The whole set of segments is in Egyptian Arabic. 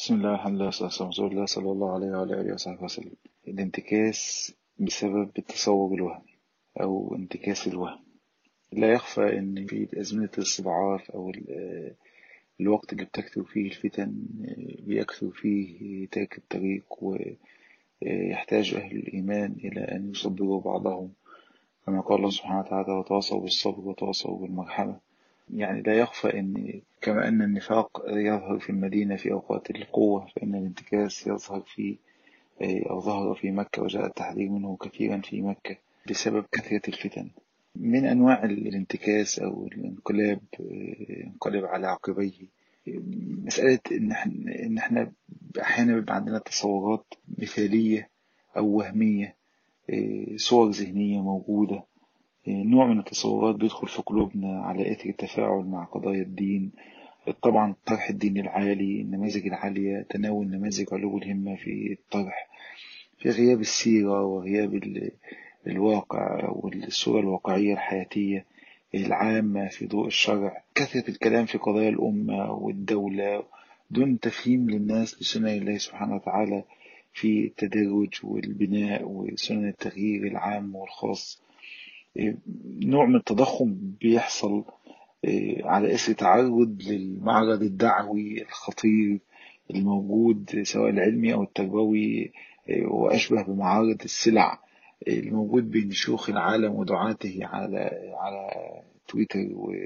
بسم الله الحمد لله والصلاة والسلام على رسول الله صلى الله عليه وعلى آله وصحبه وسلم الانتكاس بسبب التصور الوهمي أو انتكاس الوهم لا يخفى أن في أزمنة الاستضعاف أو الوقت اللي بتكثر فيه الفتن بيكثر فيه ترك الطريق ويحتاج أهل الإيمان إلى أن يصبروا بعضهم كما قال الله سبحانه وتعالى وتواصوا بالصبر وتواصوا بالمرحمة يعني لا يخفى أن كما أن النفاق يظهر في المدينة في أوقات القوة فإن الانتكاس يظهر في أو ظهر في مكة وجاء التحذير منه كثيرا في مكة بسبب كثرة الفتن من أنواع الانتكاس أو الانقلاب انقلب على عقبيه مسألة إن احنا, إن احنا أحيانا بيبقى عندنا تصورات مثالية أو وهمية صور ذهنية موجودة نوع من التصورات بيدخل في قلوبنا على إثر التفاعل مع قضايا الدين طبعا طرح الدين العالي النماذج العالية تناول نماذج علو الهمة في الطرح في غياب السيرة وغياب الواقع والصورة الواقعية الحياتية العامة في ضوء الشرع كثرة الكلام في قضايا الأمة والدولة دون تفهيم للناس لسنن الله سبحانه وتعالى في التدرج والبناء وسنن التغيير العام والخاص نوع من التضخم بيحصل على اسم تعرض للمعرض الدعوي الخطير الموجود سواء العلمي أو التربوي وأشبه بمعارض السلع الموجود بين شيوخ العالم ودعاته على على تويتر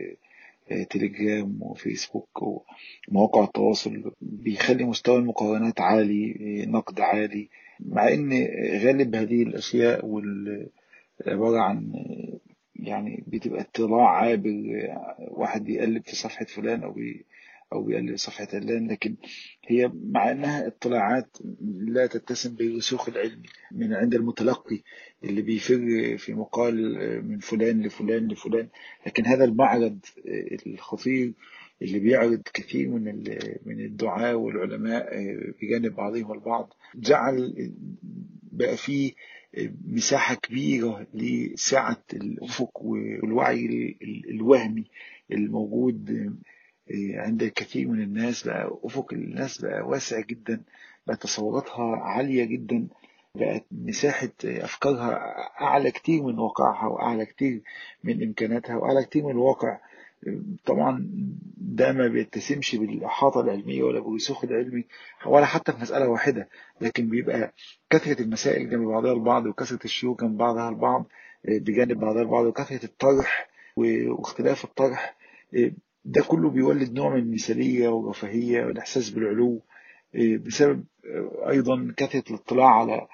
وتليجرام وفيسبوك ومواقع التواصل بيخلي مستوى المقارنات عالي نقد عالي مع ان غالب هذه الاشياء وال عبارة عن يعني بتبقى اطلاع عابر واحد بيقلب في صفحة فلان أو بي أو بيقلب صفحة علان لكن هي مع أنها اطلاعات لا تتسم بالرسوخ العلمي من عند المتلقي اللي بيفر في مقال من فلان لفلان لفلان لكن هذا المعرض الخطير اللي بيعرض كثير من من الدعاة والعلماء بجانب بعضهم البعض جعل بقى فيه مساحة كبيرة لسعة الأفق والوعي الوهمي الموجود عند الكثير من الناس بقى أفق الناس بقى واسع جدا بقى تصوراتها عالية جدا بقت مساحة أفكارها أعلى كتير من واقعها وأعلى كتير من إمكاناتها وأعلى كتير من الواقع طبعا ده ما بيتسمش بالإحاطة العلمية ولا بالرسوخ العلمي ولا حتى في مسألة واحدة لكن بيبقى كثرة المسائل جنب بعضها البعض وكثرة الشيوخ جنب بعضها البعض بجانب بعضها البعض وكثرة الطرح واختلاف الطرح ده كله بيولد نوع من المثالية والرفاهية والإحساس بالعلو بسبب أيضا كثرة الاطلاع على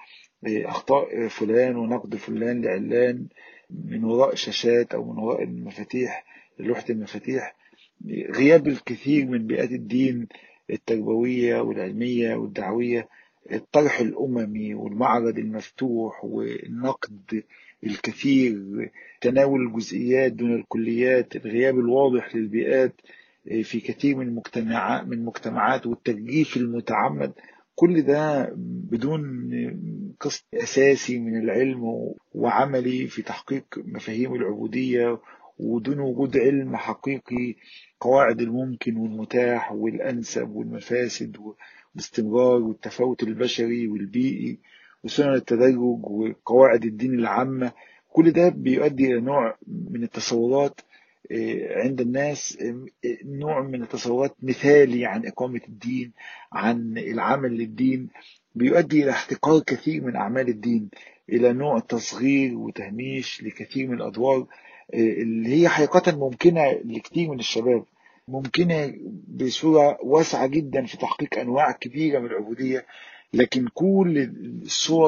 أخطاء فلان ونقد فلان لعلان من وراء شاشات أو من وراء المفاتيح لوحة المفاتيح غياب الكثير من بيئات الدين التربوية والعلمية والدعوية الطرح الأممي والمعرض المفتوح والنقد الكثير تناول الجزئيات دون الكليات الغياب الواضح للبيئات في كثير من المجتمعات من المجتمعات والترجيف المتعمد كل ده بدون قسط أساسي من العلم وعملي في تحقيق مفاهيم العبودية ودون وجود علم حقيقي قواعد الممكن والمتاح والأنسب والمفاسد والاستمرار والتفاوت البشري والبيئي وسنن التدرج وقواعد الدين العامة كل ده بيؤدي إلى نوع من التصورات عند الناس نوع من التصورات مثالي عن إقامة الدين عن العمل للدين بيؤدي إلى احتقار كثير من أعمال الدين إلى نوع تصغير وتهميش لكثير من الأدوار اللي هي حقيقة ممكنة لكثير من الشباب ممكنة بصورة واسعة جدا في تحقيق أنواع كبيرة من العبودية لكن كل الصور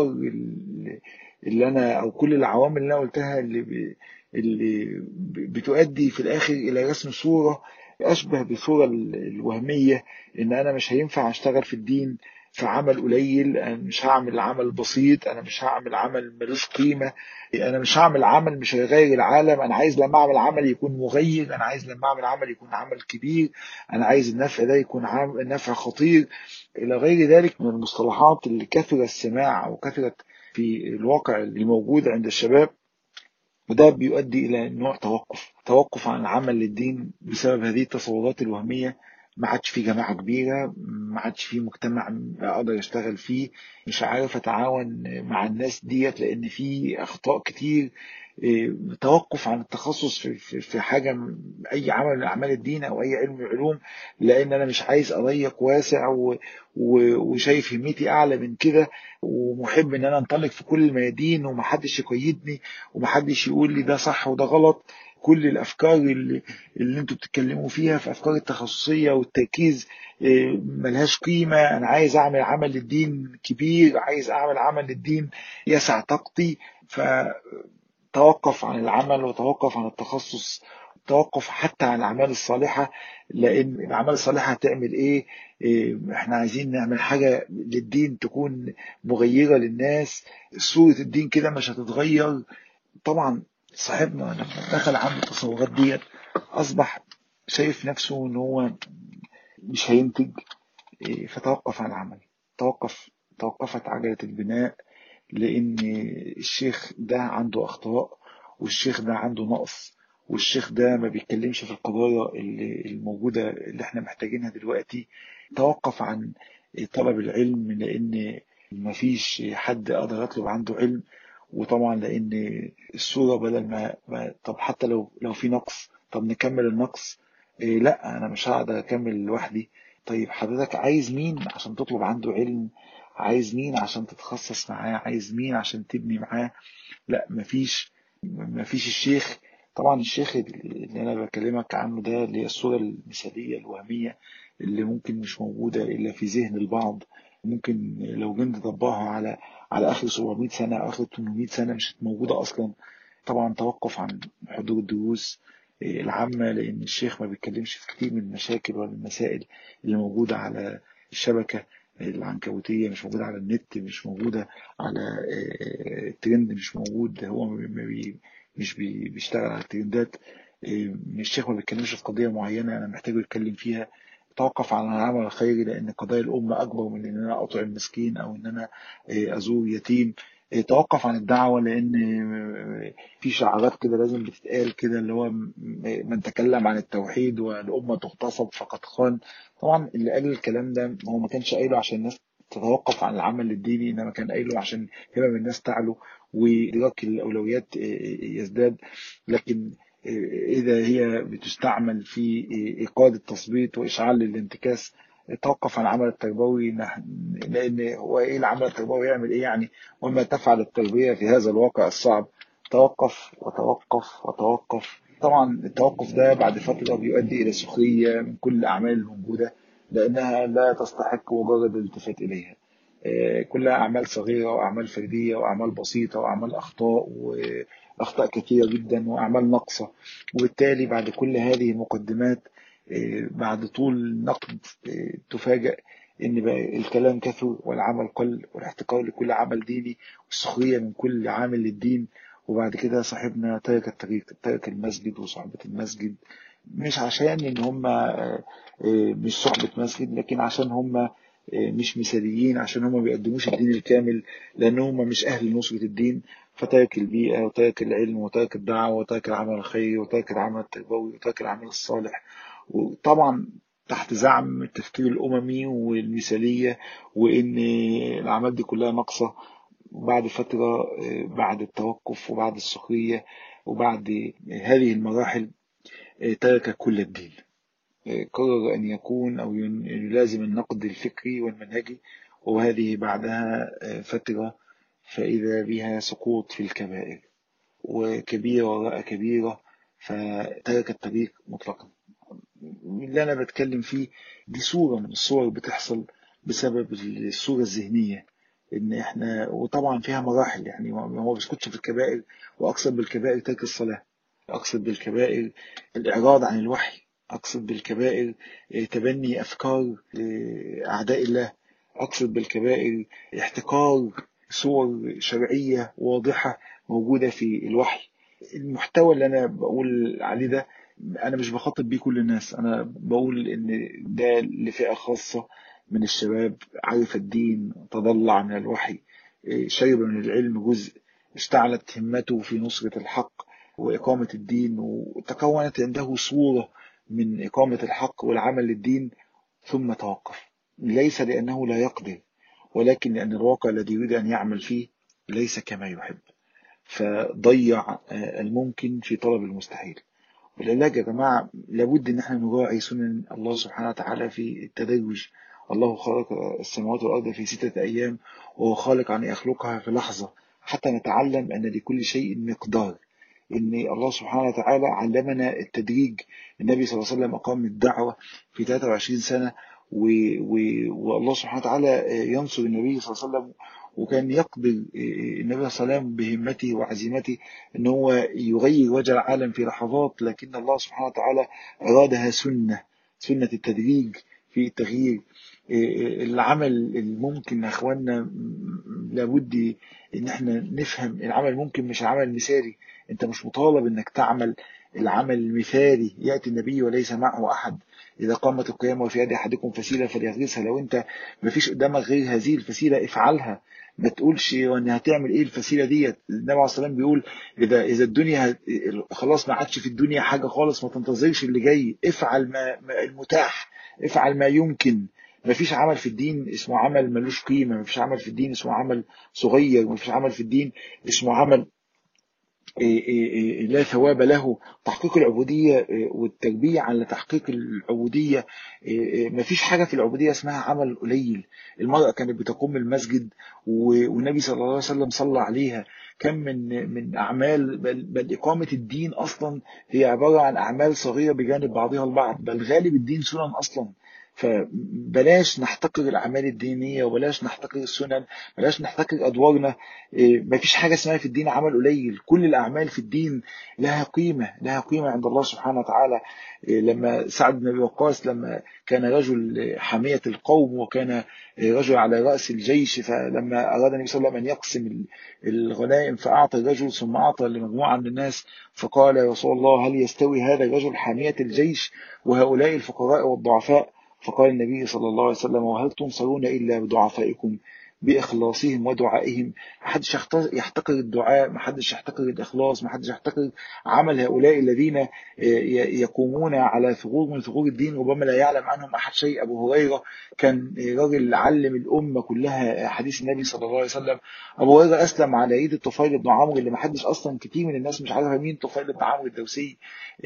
اللي أنا أو كل العوامل اللي أنا قلتها اللي, ب... اللي بتؤدي في الآخر إلى رسم صورة أشبه بالصورة الوهمية إن أنا مش هينفع أشتغل في الدين في عمل قليل انا مش هعمل عمل بسيط انا مش هعمل عمل ملوش قيمه انا مش هعمل عمل مش هيغير العالم انا عايز لما اعمل عمل يكون مغير انا عايز لما اعمل عمل يكون عمل كبير انا عايز النفع ده يكون عمل نفع خطير الى غير ذلك من المصطلحات اللي كثر السماع او كثرت في الواقع الموجود عند الشباب وده بيؤدي الى نوع توقف توقف عن العمل للدين بسبب هذه التصورات الوهميه ما عادش في جماعة كبيرة ما عادش في مجتمع أقدر أشتغل فيه مش عارف أتعاون مع الناس ديت لأن في أخطاء كتير إيه، توقف عن التخصص في, في, في حاجة أي عمل من أعمال الدين أو أي علم من العلوم لأن أنا مش عايز أضيق واسع و و وشايف همتي أعلى من كده ومحب إن أنا أنطلق في كل الميادين ومحدش يقيدني ومحدش يقول لي ده صح وده غلط كل الافكار اللي, اللي انتوا بتتكلموا فيها في افكار التخصصيه والتركيز إيه، ملهاش قيمه انا عايز اعمل عمل للدين كبير عايز اعمل عمل للدين يسع طاقتي فتوقف عن العمل وتوقف عن التخصص توقف حتى عن الاعمال الصالحه لان الاعمال الصالحه هتعمل ايه, إيه احنا عايزين نعمل حاجه للدين تكون مغيره للناس صوره الدين كده مش هتتغير طبعا صاحبنا لما دخل عنده التصورات ديت أصبح شايف نفسه إن هو مش هينتج إيه، فتوقف عن العمل توقف توقفت عجلة البناء لأن الشيخ ده عنده أخطاء والشيخ ده عنده نقص والشيخ ده ما بيتكلمش في القضايا اللي الموجودة اللي احنا محتاجينها دلوقتي توقف عن طلب العلم لأن مفيش حد أقدر أطلب عنده علم وطبعا لان الصورة بدل ما, ما طب حتى لو لو في نقص طب نكمل النقص إيه لا انا مش هقدر اكمل لوحدي طيب حضرتك عايز مين عشان تطلب عنده علم عايز مين عشان تتخصص معاه عايز مين عشان تبني معاه لا مفيش مفيش الشيخ طبعا الشيخ اللي انا بكلمك عنه ده اللي هي الصورة المثالية الوهمية اللي ممكن مش موجودة الا في ذهن البعض ممكن لو جينا نطبقها على على اخر 700 سنة او اخر 800 سنة مش موجودة اصلا طبعا توقف عن حضور الدروس العامة لان الشيخ ما بيتكلمش في كتير من المشاكل ولا المسائل اللي موجودة على الشبكة العنكبوتية مش موجودة على النت مش موجودة على الترند مش موجود هو مش بيشتغل على الترندات الشيخ ما بيتكلمش في قضية معينة أنا محتاجه يتكلم فيها توقف عن العمل الخيري لأن قضايا الأمة أكبر من إن أنا أطعم مسكين أو إن أنا آه، أزور يتيم آه، توقف عن الدعوة لأن آه، في شعارات كده لازم بتتقال كده اللي هو من تكلم عن التوحيد والأمة تغتصب فقد خان طبعا اللي قال الكلام ده هو ما كانش قايله عشان الناس تتوقف عن العمل الديني انما كان قايله عشان همم الناس تعلو وادراك الاولويات يزداد لكن إذا هي بتستعمل في إيقاد التثبيط وإشعال الانتكاس توقف عن العمل التربوي لأن هو إيه العمل التربوي يعمل إيه يعني وما تفعل التربية في هذا الواقع الصعب توقف وتوقف وتوقف طبعا التوقف ده بعد فترة بيؤدي إلى سخرية من كل الأعمال الموجودة لأنها لا تستحق مجرد الالتفات إليها آه، كلها أعمال صغيرة وأعمال فردية وأعمال بسيطة وأعمال أخطاء أخطاء كثيرة جدا وأعمال ناقصة وبالتالي بعد كل هذه المقدمات آه، بعد طول نقد آه، تفاجأ ان بقى الكلام كثر والعمل قل والاحتقار لكل عمل ديني والسخرية من كل عامل للدين وبعد كده صاحبنا ترك الطريق ترك المسجد وصحبة المسجد مش عشان ان هم آه، مش صحبة مسجد لكن عشان هم مش مثاليين عشان هم ما بيقدموش الدين الكامل لان هم مش اهل نصرة الدين فترك البيئة وترك العلم وترك الدعوة وترك العمل الخيري وترك العمل التربوي وترك العمل الصالح وطبعا تحت زعم التفكير الأممي والمثالية وإن الأعمال دي كلها ناقصة بعد فترة بعد التوقف وبعد السخرية وبعد هذه المراحل ترك كل الدين قرر أن يكون أو يلازم النقد الفكري والمنهجي وهذه بعدها فترة فإذا بها سقوط في الكبائر وكبيرة وراء كبيرة فترك الطريق مطلقا اللي أنا بتكلم فيه دي صورة من الصور بتحصل بسبب الصورة الذهنية إن إحنا وطبعا فيها مراحل يعني هو بيسكتش في الكبائر وأقصد بالكبائر ترك الصلاة أقصد بالكبائر الإعراض عن الوحي أقصد بالكبائر تبني أفكار أعداء الله أقصد بالكبائر احتكار صور شرعية واضحة موجودة في الوحي المحتوى اللي أنا بقول عليه ده أنا مش بخاطب بيه كل الناس أنا بقول إن ده لفئة خاصة من الشباب عرف الدين تضلع من الوحي شرب من العلم جزء اشتعلت همته في نصرة الحق وإقامة الدين وتكونت عنده صورة من إقامة الحق والعمل للدين ثم توقف ليس لأنه لا يقدر ولكن لأن الواقع الذي يريد أن يعمل فيه ليس كما يحب فضيع الممكن في طلب المستحيل والعلاج يا جماعة لابد ان احنا نراعي سنن الله سبحانه وتعالى في التدرج الله خلق السماوات والأرض في ستة أيام وهو خالق أن يخلقها في لحظة حتى نتعلم أن لكل شيء مقدار ان الله سبحانه وتعالى علمنا التدريج النبي صلى الله عليه وسلم أقام الدعوة في 23 سنة و... و... والله سبحانه وتعالى ينصر النبي صلى الله عليه وسلم وكان يقدر النبي صلى الله عليه وسلم بهمته وعزيمته ان هو يغير وجه العالم في لحظات لكن الله سبحانه وتعالى أرادها سنة سنة التدريج في التغيير العمل الممكن يا اخوانا لابد ان احنا نفهم العمل ممكن مش عمل مثالي انت مش مطالب انك تعمل العمل المثالي يأتي النبي وليس معه أحد إذا قامت القيامة وفي يد أحدكم فسيلة فليغرسها لو أنت ما فيش قدامك غير هذه الفسيلة افعلها ما تقولش وان هتعمل ايه الفسيلة ديت النبي عليه الصلاة والسلام بيقول إذا إذا الدنيا هت... خلاص ما عادش في الدنيا حاجة خالص ما تنتظرش اللي جاي افعل ما, ما المتاح افعل ما يمكن ما فيش عمل في الدين اسمه عمل ملوش قيمة ما فيش عمل في الدين اسمه عمل صغير ما فيش عمل في الدين اسمه عمل لا ثواب له تحقيق العبودية والتربية على تحقيق العبودية ما فيش حاجة في العبودية اسمها عمل قليل المرأة كانت بتقوم المسجد والنبي صلى الله عليه وسلم صلى عليها كم من من أعمال بل, بل إقامة الدين أصلا هي عبارة عن أعمال صغيرة بجانب بعضها البعض بل غالب الدين سنن أصلا فبلاش نحتقر الأعمال الدينية وبلاش نحتقر السنن بلاش نحتقر أدوارنا مفيش حاجة اسمها في الدين عمل قليل كل الأعمال في الدين لها قيمة لها قيمة عند الله سبحانه وتعالى لما سعد بن أبي وقاص لما كان رجل حامية القوم وكان رجل على رأس الجيش فلما أراد النبي صلى الله عليه وسلم أن يقسم الغنائم فأعطى الرجل ثم أعطى لمجموعة من الناس فقال يا رسول الله هل يستوي هذا الرجل حامية الجيش وهؤلاء الفقراء والضعفاء فقال النبي صلى الله عليه وسلم وهل تنصرون إلا بضعفائكم بإخلاصهم ودعائهم محدش يحتقر الدعاء محدش يحتقر الإخلاص محدش يحتقر عمل هؤلاء الذين يقومون على ثغور من ثغور الدين ربما لا يعلم عنهم أحد شيء أبو هريرة كان راجل علم الأمة كلها حديث النبي صلى الله عليه وسلم أبو هريرة أسلم على يد الطفيل بن عمرو اللي محدش أصلا كتير من الناس مش عارفة مين طفيل بن عمرو الدوسي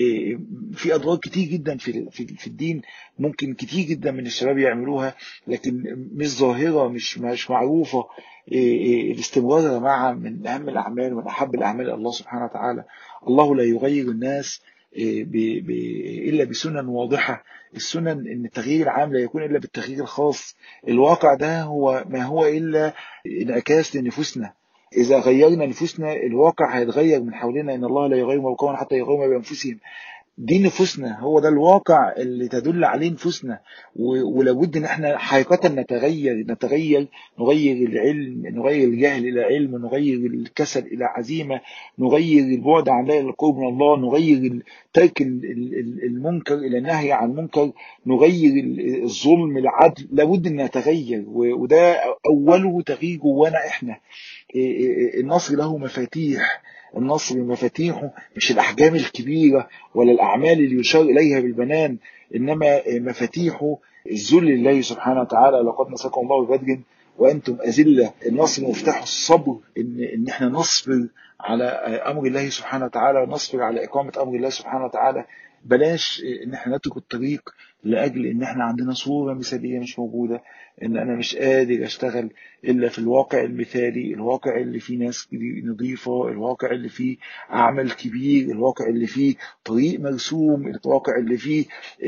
في أدوار كتير جدا في في الدين ممكن كتير جدا من الشباب يعملوها لكن مش ظاهرة مش مش معروفة الاستمرار يا جماعة من أهم الأعمال ومن أحب الأعمال إلى الله سبحانه وتعالى الله لا يغير الناس ب... ب... إلا بسنن واضحة السنن إن التغيير العام لا يكون إلا بالتغيير الخاص الواقع ده هو ما هو إلا انعكاس لنفوسنا إذا غيرنا نفوسنا الواقع هيتغير من حولنا إن الله لا يغير ما بقوم حتى يغيروا ما بأنفسهم دي نفوسنا هو ده الواقع اللي تدل عليه نفوسنا ولابد ان احنا حقيقة نتغير نتغير نغير العلم نغير الجهل الى علم نغير الكسل الى عزيمة نغير البعد عن لا القرب من الله نغير ترك المنكر الى النهي عن المنكر نغير الظلم العدل لابد ان نتغير وده اوله تغيير جوانا احنا النصر له مفاتيح النصر مفاتيحه مش الأحجام الكبيرة ولا الأعمال اللي يشار إليها بالبنان إنما مفاتيحه الذل لله سبحانه وتعالى لقد نساكم الله ببدر وأنتم أذلة النصر مفتاح الصبر إن, إن إحنا نصبر على أمر الله سبحانه وتعالى ونصبر على إقامة أمر الله سبحانه وتعالى بلاش ان احنا نترك الطريق لاجل ان احنا عندنا صورة مثالية مش موجودة ان انا مش قادر اشتغل الا في الواقع المثالي الواقع اللي فيه ناس نظيفة الواقع اللي فيه عمل كبير الواقع اللي فيه طريق مرسوم الواقع اللي فيه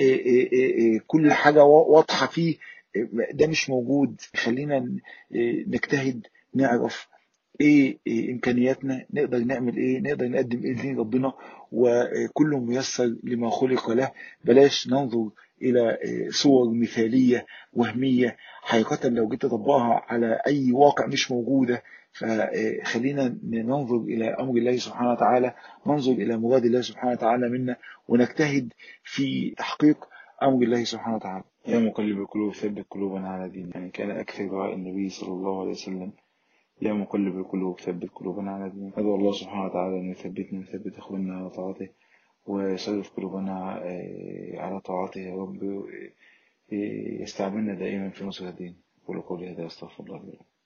كل حاجة واضحة فيه ده مش موجود خلينا نجتهد نعرف ايه, إيه امكانياتنا نقدر نعمل ايه نقدر نقدم ايه لدين ربنا وكل ميسر لما خلق له بلاش ننظر الى صور مثالية وهمية حقيقة لو جيت تطبقها على اي واقع مش موجودة فخلينا ننظر الى امر الله سبحانه وتعالى ننظر الى مراد الله سبحانه وتعالى منا ونجتهد في تحقيق امر الله سبحانه وتعالى يا مقلب القلوب ثبت قلوبنا على دين يعني كان اكثر دعاء النبي صلى الله عليه وسلم يا مقلب القلوب ثبت قلوبنا على دينك أدعو الله سبحانه وتعالى أن يثبتنا ويثبت أخواننا على طاعته ويصرف قلوبنا على طاعته يا رب يستعملنا دائما في نصرة الدين قولوا قولي هذا أستغفر الله لي ولكم